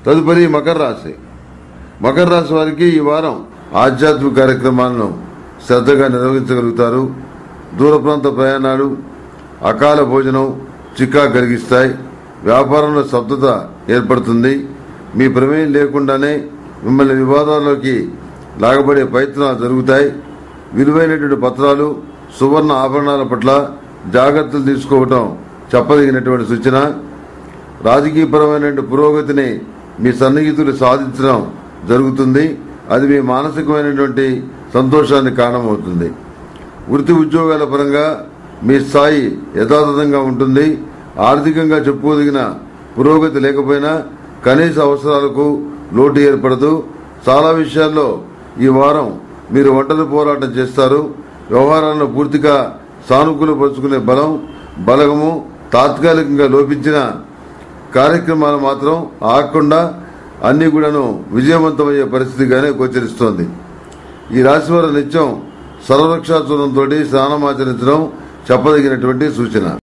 తదుపరి మకర రాశి మకర రాశి వారికి ఈ వారం ఆధ్యాత్మిక కార్యక్రమాలను శ్రద్ధగా నిర్వహించగలుగుతారు దూర ప్రాంత ప్రయాణాలు అకాల భోజనం చిక్కా కలిగిస్తాయి వ్యాపారంలో స్తబ్దత ఏర్పడుతుంది మీ ప్రమేయం లేకుండానే మిమ్మల్ని వివాదాల్లోకి లాగబడే ప్రయత్నాలు జరుగుతాయి విలువైనటువంటి పత్రాలు సువర్ణ ఆభరణాల పట్ల జాగ్రత్తలు తీసుకోవటం చెప్పదగినటువంటి సూచన రాజకీయపరమైన పురోగతిని మీ సన్నిహితులు సాధించడం జరుగుతుంది అది మీ మానసికమైనటువంటి సంతోషానికి కారణమవుతుంది వృత్తి ఉద్యోగాల పరంగా మీ స్థాయి యథాతథంగా ఉంటుంది ఆర్థికంగా చెప్పుకోదగిన పురోగతి లేకపోయినా కనీస అవసరాలకు లోటు ఏర్పడదు చాలా విషయాల్లో ఈ వారం మీరు ఒంటరి పోరాటం చేస్తారు వ్యవహారాలను పూర్తిగా సానుకూలపరుచుకునే బలం బలగము తాత్కాలికంగా లోపించిన కార్యక్రమాలు మాత్రం ఆగకుండా అన్ని కూడాను విజయవంతమయ్యే పరిస్థితిగానే గోచరిస్తోంది ఈ రాశి వారు నిత్యం సర్వరక్షా చూడంతో స్నానమాచరించడం చెప్పదగినటువంటి సూచన